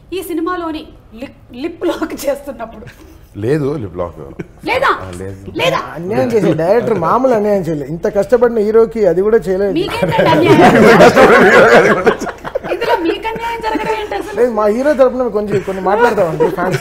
ఈ సినిమాలోని lip lip lock చేస్తున్నప్పుడు లేదు లిప్ లాక్ లేదా లేదు లేదా అన్యాయం చేసే డైరెక్టర్ మామూలు అన్యాయం చేయలేదు ఇంత కష్టపడిన హీరోకి అది కూడా చేయలేదు మీకేంటండి అన్యాయం ఇందులో మీకు అన్యాయం జరగడం ఏంటి అసలు లేదు మా హీరో తరపున కొంచెం కొన్ని మాట్లాడతామండి ఫ్యాన్స్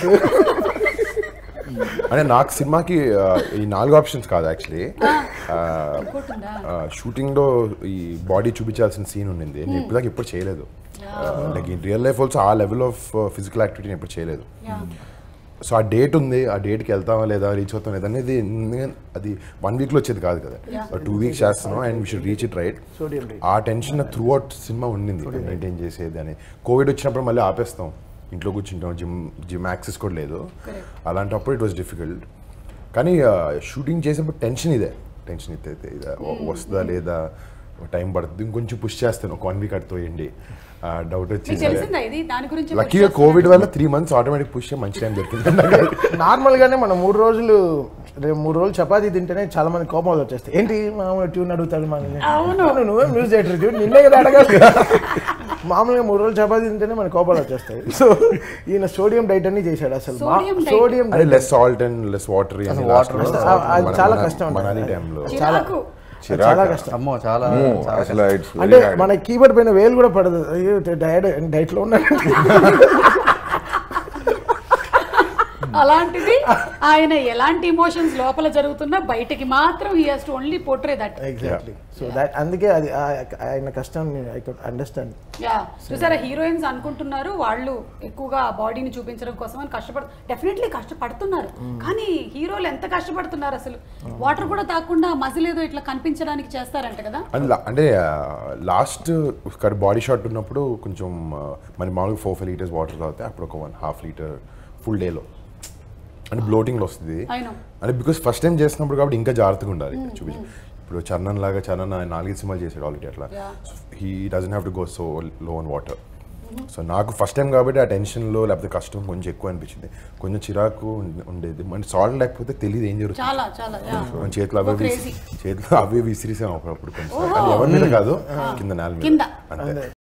అంటే నాకు సినిమాకి ఆ, ఈ నాలుగు ఆప్షన్స్ కాదు యాక్చువల్లీ ఇంకోటుందా? షూటింగ్ లో ఈ బాడీ చూపించాల్సిన సీన్ ఉండింది నేను ఇప్పటిదాకా ఎప్పుడు చేయలేదు like in real life also a level of physical activity ఎప్పుడు చేయలేదు Yeah. సో ఆ డేట్ ఉంది ఆ డేట్కి వెళ్తామా లేదా రీచ్ అవుతాం లేదా అనేది నేను- అది వన్ వీక్లో వచ్చేది కాదు కదా టూ వీక్స్ చేస్తున్నాం and we should reach it right sodium rate uh tension throughout cinema ఉండింది మెయింటైన్ చేసేది అని కోవిడ్ వచ్చినప్పుడు మళ్ళీ ఆపేస్తాం ఇంట్లో కూర్చుంటాం జిమ్ జిమ్ యాక్సెస్ కూడా లేదు అలాంటప్పుడు ఇట్ వాస్ డిఫికల్ట్ కానీ షూటింగ్ చేసేప్పుడు టెన్షన్ ఇదే టెన్షన్ ఇదే ఇదే వస్తుందా లేదా టైం పడుతుంది ఇంకొంచెం పుష్ చేస్తాను ఒక వన్ వీక్ అడుతోయండి డౌట్ మీకు వచ్చేసి తెలిసిందా ఇది దాని గురించి లక్కీగా కోవిడ్ వల్ల త్రీ మంత్స్ ఆటోమేటిక్ పుష్ మంచి టైం దొరికింది నార్మల్ గానే మనం మూడు రోజులు రేపు మూడు రోజులు చపాతీ తింటేనే చాలా మంది కోపాలు వచ్చేస్తాయి ఏంటి మామూలు ట్యూన్ అడుగుతాడు మనల్ని అవును. నువ్వే మ్యూజిక్ డైరెక్టర్ ట్యూన్ నిన్నే కదా అడగాలి మామూలుగా మూడు రోజులు చపాతీ తింటేనే మన కోపాలు వచ్చేస్తాయి సో ఈయన సోడియం డైట్ అన్ని చేశాడు అసలు మా- Sodium diet. సోడియం అదే less salt and less water water అది చాలా కష్టం ఉంటుంది. మనాలి టైంలో చిరాకు చాలా కష్టం అమ్మో చాలా చాలా అసలు ఇట్స్ అంటే మన కీబోర్డ్ పైన వేలు కూడా పడదు అయ్యో డైట్ డైట్ లో ఉన్నాడు అలాంటిది ఆయన ఎలాంటి ఇమోషన్స్ లోపల జరుగుతున్నా బయటికి మాత్రం he has to only portray that exactly so that అందుకే అది ఆ- ఆయన కష్టం ఐ కుడ్ అండర్స్టాండ్ యా చూసారా హీరోయిన్స్ అనుకుంటున్నారు వాళ్ళు ఎక్కువగా బాడీని చూపించడం కోసం అని కష్టపడు డెఫినెట్లీ కష్టపడుతున్నారు కానీ హీరోలు ఎంత కష్టపడుతున్నారు అసలు వాటర్ కూడా తాకుండా మజిల్ ఏదో ఇట్లా కనిపించడానికి చేస్తారంట కదా అండ్ లా- అంటే లాస్ట్ బాడీ షాట్ ఉన్నప్పుడు కొంచెం ఆ, మరి మామూలుగా ఫోర్ ఫైవ్ లీటర్స్ వాటర్ తాగితే అప్పుడు ఒక వన్ హాఫ్ లీటర్ ఫుల్ డేలో అంటే బ్లోటింగ్లో వస్తుంది I know. అంటే బికాస్ ఫస్ట్ టైం చేసినప్పుడు కాబట్టి ఇంకా జాగ్రత్తగా ఉండాలి చూపించి ఇప్పుడు చరణన్ లాగా చరణ్ ఆయన నాలుగైదు సినిమాలు చేశాడు ఆల్రెడీ అట్లా Yeah. He doesn't have to go so low on water so నాకు ఫస్ట్ టైం కాబట్టి ఆ టెన్షన్లో లేకపోతే కష్టం కొంచెం ఎక్కువ అనిపించింది కొంచెం చిరాకు ఉండే- ఉండేది మన సాల్ట్ లేకపోతే తెలియదు ఏం జరుగుతుంది చాలా చాలా యా మన చేతులు అవే ఓ విసి- crazy. చేతులు అవే విసిరిసాం అప్పుడు కొంచెం కానీ ఎవరి మీద కాదు కింద నేల మీద కింద. అంతే